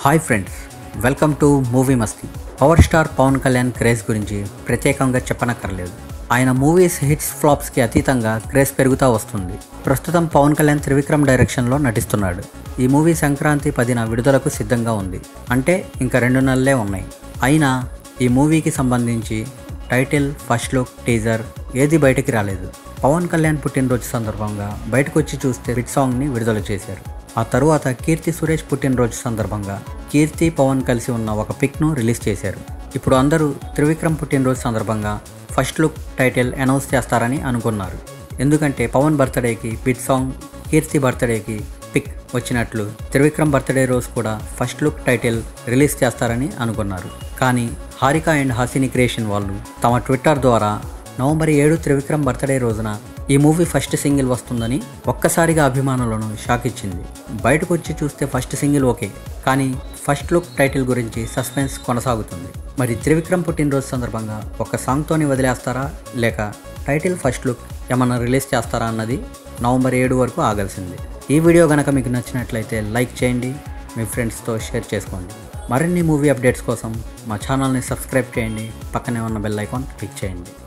hi friends welcome to movie Masti power star Pavan Kalyan craze గురించి ప్రత్యేకంగా చెప్పనక్కర్లేదు ఆయన మూవీస్ హిట్స్ ఫ్లాప్స్కి అతీతంగా క్రేజ్ పెరుగుతూ వస్తుంది ప్రస్తుతం పవన్ కళ్యాణ్ త్రివిక్రమ్ డైరెక్షన్లో నటిస్తున్నాడు ఈ మూవీ సంక్రాంతి పదిన విడుదలకు సిద్ధంగా ఉంది అంటే ఇంకా రెండు నెలలే ఉన్నాయి అయినా ఈ మూవీకి సంబంధించి టైటిల్ ఫస్ట్ లుక్ టీజర్ ఏది బయటికి రాలేదు పవన్ కళ్యాణ్ పుట్టినరోజు సందర్భంగా బయటకు వచ్చి చూస్తే హిట్ సాంగ్ని విడుదల చేశారు ఆ తరువాత కీర్తి సురేష్ పుట్టినరోజు సందర్భంగా కీర్తి పవన్ కలిసి ఉన్న ఒక పిక్ను రిలీజ్ చేశారు ఇప్పుడు అందరూ త్రివిక్రమ్ పుట్టినరోజు సందర్భంగా ఫస్ట్ లుక్ టైటిల్ అనౌన్స్ చేస్తారని అనుకున్నారు ఎందుకంటే పవన్ బర్త్డేకి బిట్ సాంగ్ కీర్తి బర్త్డేకి పిక్ వచ్చినట్లు త్రివిక్రమ్ బర్త్డే రోజు కూడా ఫస్ట్ లుక్ టైటిల్ రిలీజ్ చేస్తారని అనుకున్నారు కానీ హారిక అండ్ హాసిని క్రియేషన్ వాళ్ళు తమ ట్విట్టర్ ద్వారా నవంబర్ ఏడు త్రివిక్రమ్ బర్త్డే రోజున ఈ మూవీ ఫస్ట్ సింగిల్ వస్తుందని ఒక్కసారిగా అభిమానులను షాక్ ఇచ్చింది బయటకు వచ్చి చూస్తే ఫస్ట్ సింగిల్ ఓకే కానీ ఫస్ట్ లుక్ టైటిల్ గురించి సస్పెన్స్ కొనసాగుతుంది మరి త్రివిక్రమ్ పుట్టినరోజు సందర్భంగా ఒక సాంగ్తోని వదిలేస్తారా లేక టైటిల్ ఫస్ట్ లుక్ ఏమన్నా రిలీజ్ చేస్తారా అన్నది నవంబర్ ఏడు వరకు ఆగాల్సింది ఈ వీడియో కనుక మీకు నచ్చినట్లయితే లైక్ చేయండి మీ ఫ్రెండ్స్తో షేర్ చేసుకోండి మరిన్ని మూవీ అప్డేట్స్ కోసం మా ఛానల్ని సబ్స్క్రైబ్ చేయండి పక్కనే ఉన్న బెల్ ఐకాన్ క్లిక్ చేయండి